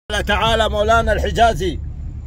قال تعالى مولانا الحجازي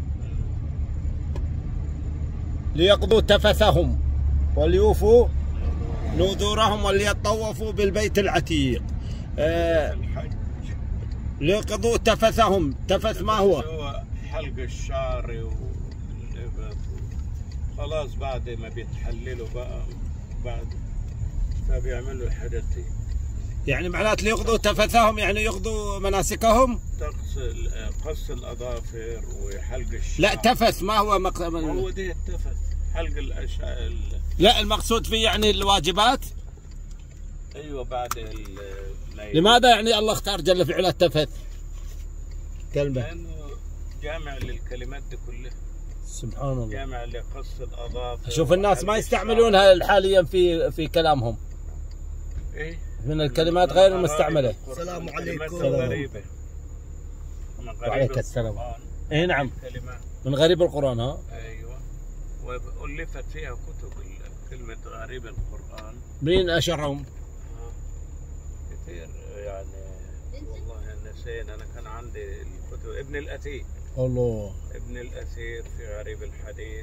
ليقضوا تفثهم وليوفوا نذورهم وليطوفوا بالبيت العتيق آه الحج ليقضوا تفثهم تفث ما هو هو حلق الشعر والإبط خلاص بعد ما بيتحللوا بقى بعد فبيعملوا الحدث يعني معناته ليقضوا تفثهم يعني يقضوا مناسكهم تقص ال- قص الأظافر وحلق الشعر لا تفث ما هو مق... هو ده التفت حلق الأشعة ال... لا المقصود فيه يعني الواجبات أيوة بعد ال... ما ي- لماذا يعني الله اختار جل في علا التفث كلمة لأنه جامع للكلمات دي كلها سبحان الله جامع لقص الأظافر شوف الناس ما وحلق يستعملونها حاليا في في كلامهم الشعر. إيه من الكلمات غير المستعملة السلام عليكم. غريبة من غريب وعليك السلام. القرآن. اي نعم كلمات من غريب القرآن ها ايوه والفت فيها كتب ال- كلمة غريب القرآن مين أشرهم آه. كثير يعني والله نسينا انا كان عندي الكتب ابن الاثير الله ابن الاثير في غريب الحديث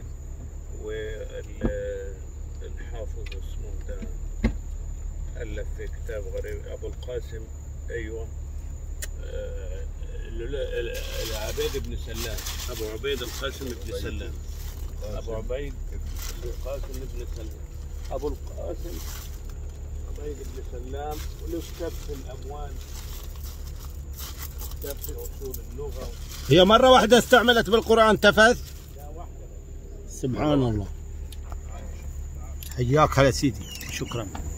والحافظ اسمه ده الف في كتاب غريب ابو القاسم ايوه آه، ال- ال- العبيد بن سلام ابو عبيد القاسم بن سلام ابو عبيد بن القاسم بن سلام ابو القاسم عبيد بن سلام وله كتاب في الاموال كتاب في اصول اللغه هي مرة واحدة استعملت بالقرآن تفث لا واحده سبحان الله حياك يا سيدي شكرا